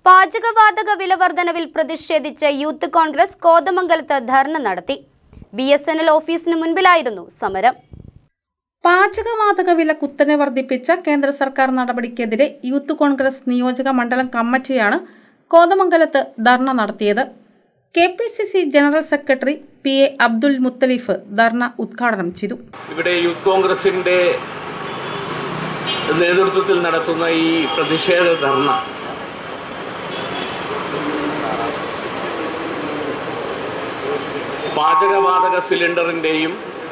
പാചകവാതക വില വർധനവിൽ പ്രതിഷേധിച്ച് യൂത്ത് കോൺഗ്രസ് കോതമംഗലത്ത് ധർണ നടത്തി ബി എസ് എൻ എൽ ഓഫീസിന് മുൻപിലായിരുന്നു സമരം പാചകവാതക വില കുത്തനെ വർദ്ധിപ്പിച്ച കേന്ദ്ര സർക്കാർ നടപടിക്കെതിരെ യൂത്ത് കോൺഗ്രസ് നിയോജക മണ്ഡലം കമ്മിറ്റിയാണ് കോതമംഗലത്ത് ധർണ നടത്തിയത് K P C C general secretary P A Abdul Muthalif ധർണ ഉദ്ഘാടനം ചെയ്തു ഇവിടെ യൂത്ത് കോൺഗ്രസിന്റെ നേതൃത്വത്തിൽ നടത്തുന്ന ഈ പ്രതിഷേധ ധർണ പാചകവാതക സിലിണ്ടറിന്റെയും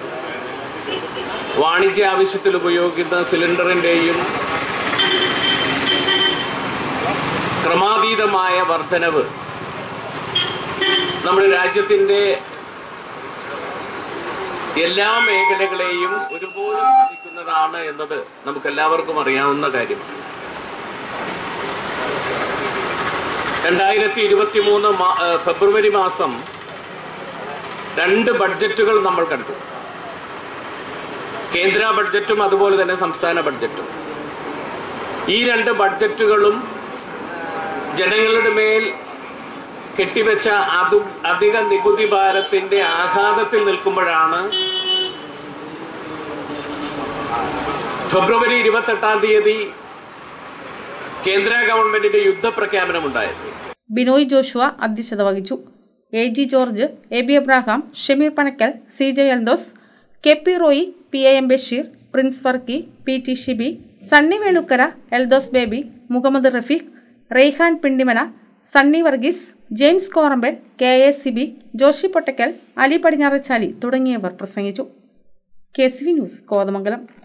വാണിജ്യ ആവശ്യത്തിൽ ഉപയോഗിക്കുന്ന സിലിണ്ടറിന്റെയും ക്രമാതീതമായ വർധനവ് നമ്മുടെ രാജ്യത്തിന്റെ എല്ലാ മേഖലകളെയും ഒരുപോലെ ബാധിക്കുന്നതാണ് എന്നത് നമുക്ക് എല്ലാവർക്കും അറിയാവുന്ന കാര്യമാണ് രണ്ടായിരത്തി ഇരുപത്തി മൂന്ന് ഫെബ്രുവരി മാസം രണ്ട് ബഡ്ജറ്റുകൾ നമ്മൾ കണ്ടു കേന്ദ്ര ബഡ്ജറ്റും അതുപോലെ തന്നെ സംസ്ഥാന ബഡ്ജറ്റും ഈ രണ്ട് ബഡ്ജറ്റുകളും ജനങ്ങളുടെ മേൽ കെട്ടിവെച്ച അതു അധിക നികുതി ഭാരത്തിന്റെ ആഘാതത്തിൽ നിൽക്കുമ്പോഴാണ് ഫെബ്രുവരി ഇരുപത്തെട്ടാം തീയതി കേന്ദ്ര ഗവൺമെന്റിന്റെ യുദ്ധപ്രഖ്യാപനമുണ്ടായത് ബിനോയ് ജോഷുവ അധ്യക്ഷത വഹിച്ചു A G George A B Abraham Shameer Panakkal C J Eldhose K P Roy P A M Basheer Prince Varkey P T Shibi Sunny Velukkara Eldhose Baby Muhammad Rafeeq Raihan Pindimana Sunny Varghese James Korambal K A Siby Joshy Pottakkal Ali Padinjarachali തുടങ്ങിയവർ പ്രസംഗിച്ചു K C V news Kothamangalam